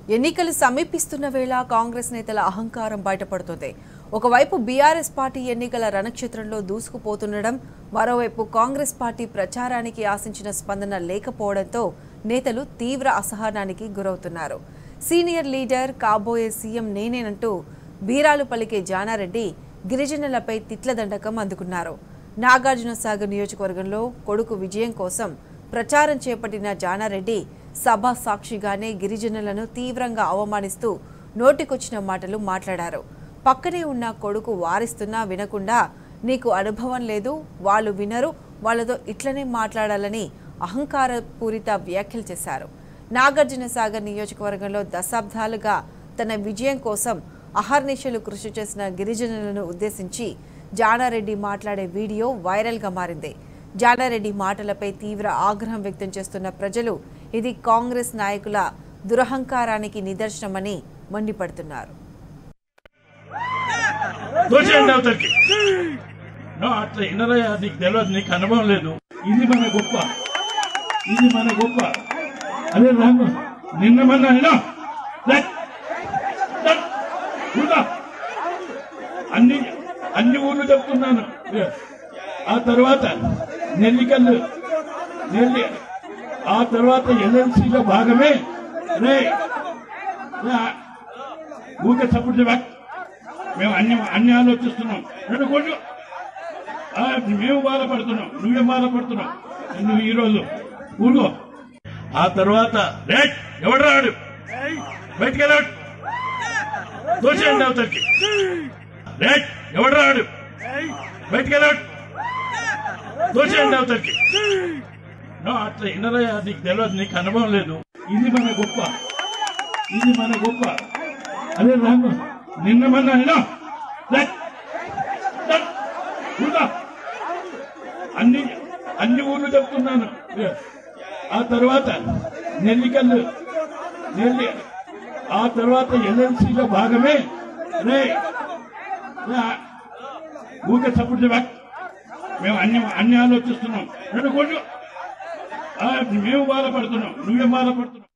ఎన్నికలు సమీపిస్తున్న వేళ కాంగ్రెస్ నేతల అహంకారం బయటపడుతోంది ఒకవైపు బీఆర్ఎస్ పార్టీ ఎన్నికల రణక్షేత్రంలో దూసుకుపోతుండడం మరోవైపు కాంగ్రెస్ పార్టీ ప్రచారానికి ఆశించిన స్పందన లేకపోవడంతో నేతలు తీవ్ర అసహనానికి గురవుతున్నారు సీనియర్ లీడర్ కాబోయే సీఎం నేనేనంటూ బీరాలు పలికే జానారెడ్డి గిరిజనులపై తిట్ల దండకం అందుకున్నారు నాగార్జున సాగర్ నియోజకవర్గంలో కొడుకు విజయం కోసం ప్రచారం చేపట్టిన జానారెడ్డి సభ సాక్షిగానే గిరిజనులను తీవ్రంగా అవమానిస్తూ నోటికొచ్చిన మాటలు మాట్లాడారు పక్కనే ఉన్న కొడుకు వారిస్తున్నా వినకుండా నీకు అనుభవం లేదు వాళ్ళు వినరు వాళ్ళతో ఇట్లనే మాట్లాడాలని అహంకారపూరిత వ్యాఖ్యలు చేశారు నాగార్జున సాగర్ నియోజకవర్గంలో దశాబ్దాలుగా తన విజయం కోసం అహర్నిశలు కృషి చేసిన గిరిజనులను ఉద్దేశించి జానారెడ్డి మాట్లాడే వీడియో వైరల్గా మారింది జానారెడ్డి మాటలపై తీవ్ర ఆగ్రహం వ్యక్తం చేస్తున్న ప్రజలు ఇది కాంగ్రెస్ నాయకుల దురహంకారానికి నిదర్శనమని మండిపడుతున్నారు దోషండి అవతలికి నో అట్లా ఇన్నరయ్య నీకు తెలియదు నీకు అనుభవం లేదు ఇది మన గొప్ప ఇది మన గొప్ప అదే రాము నిన్న మన అయినా అన్ని అన్ని ఊర్లు చెప్తున్నాను ఆ తర్వాత నెల్లికల్లు నెల్లి ఆ తర్వాత ఎల్ఎల్సీలో భాగమే రే రే, ఊరికే సపోర్ట్ చేయబాక్ మేము అన్ని అన్ని ఆలోచిస్తున్నాం రెండు కోట్లు ఆ, మేము బాధపడుతున్నాం నువ్వే బాధపడుతున్నావు నువ్వు ఈ రోజు ఊరుకో ఆ తర్వాత రేట్ ఎవడు రాడు బయటికి వెళ్ళాడు దోషండి అవతలికి రేట్ ఎవడు రాడు బయటికి వెళ్ళాడు దోషండి అవతలికి నో అట్లా ఇన్నరయ్య నీకు తెలియదు నీకు అనుభవం లేదు ఇది మన గొప్ప ఇది మన గొప్ప అదే రాము నిన్న మన అయినా అన్ని అన్ని ఊర్లు చెప్తున్నాను ఆ తర్వాత నెల్లికల్లు నెల్లి ఆ తర్వాత ఎల్ఎల్సీలో భాగమే రే రే, ఊరికే సపోర్ట్ చేయబాక్ మేము అన్ని అన్ని ఆలోచిస్తున్నాం రెండు కోట్లు ఆ, మేము బాధపడుతున్నాం నువ్వే బాధపడుతున్నావు